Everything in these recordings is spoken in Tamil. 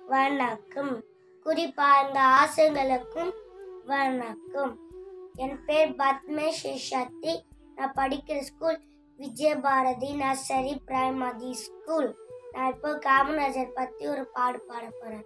வணக்கம் குறிப்பார்ந்த ஆசைகளுக்கும் வணக்கம் என் பேர் பத்மேஷ் சக்தி நான் படிக்கிற school Vijayabharathi nursery primary school நான் இப்போ காமராஜர் பத்தி ஒரு பாடு பாட போறேன்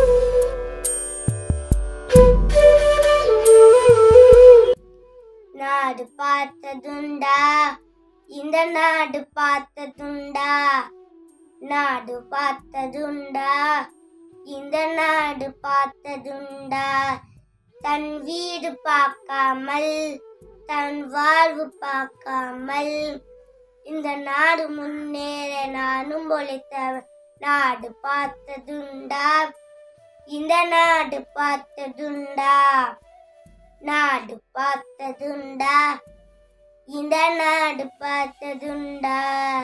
நாடு பார்த்ததுண்டா இந்த நாடு பார்த்ததுண்டா நாடு பார்த்ததுண்டா இந்த நாடு பார்த்ததுண்டா தன் வீடு பார்க்காமல் தன் வாழ்வு பார்க்காமல் இந்த நாடு முன்னேற நானும் உழைத்த நாடு பார்த்ததுண்டா இந்த நாடு பார்த்ததுண்டா நாடு பார்த்ததுண்டா இந்த நாடு பார்த்ததுண்டா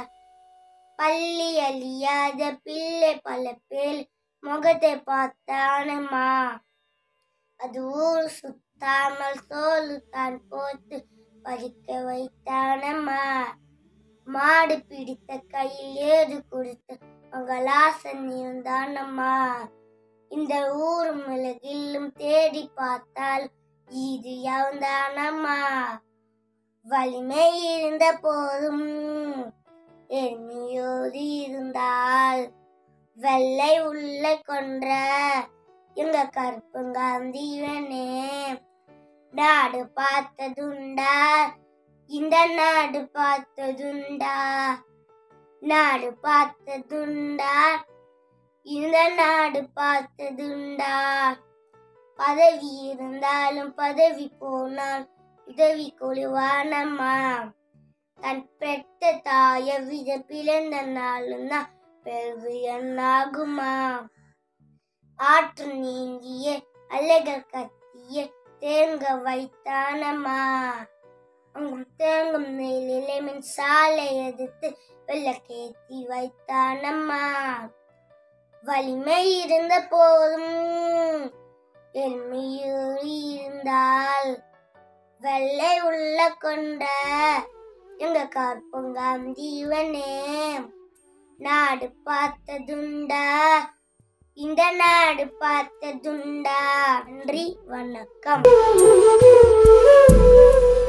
பள்ளி அழியாத பிள்ளை பல பேர் முகத்தை பார்த்தானம்மா அது ஊர் சுத்தாமல் சோறு தான் போட்டு பறிக்க வைத்தானம்மா மாடு பிடித்த கையில் ஏறு கொடுத்து மங்களாசனியும் தானம்மா இந்த ஊர் மிளகிலும் தேடி பார்த்தால் இது எவன்தானம்மா வலிமை இருந்த போதும் எண்ணியோடு இருந்தால் வெள்ளை உள்ள கொன்ற எங்க கருப்புங்காந்திவனே நாடு பார்த்ததுண்டா இந்த நாடு பார்த்ததுண்டா நாடு பார்த்ததுண்டா இந்த நாடு பார்த்ததுண்டா பதவி இருந்தாலும் பதவி போனால் உதவி கொள்வானம்மா தன் பெற்ற தாய வித பிறந்த நாளும் தான் பெருவு என்னாகுமா ஆற்று நீங்கிய அலைகள் கத்திய தேங்க வைத்தானம்மா அங்கும் தேங்கும் நெய்லிலே மின்சாலை எதிர்த்து விளக்கேத்தி வைத்தானம்மா வலிமை இருந்த போதும் எளிமையோடு இருந்தால் வெள்ளை உள்ள கொண்ட எங்க கற்பங்காந்தீவனே நாடு பார்த்ததுண்டா இந்த நாடு பார்த்ததுண்டா நன்றி வணக்கம்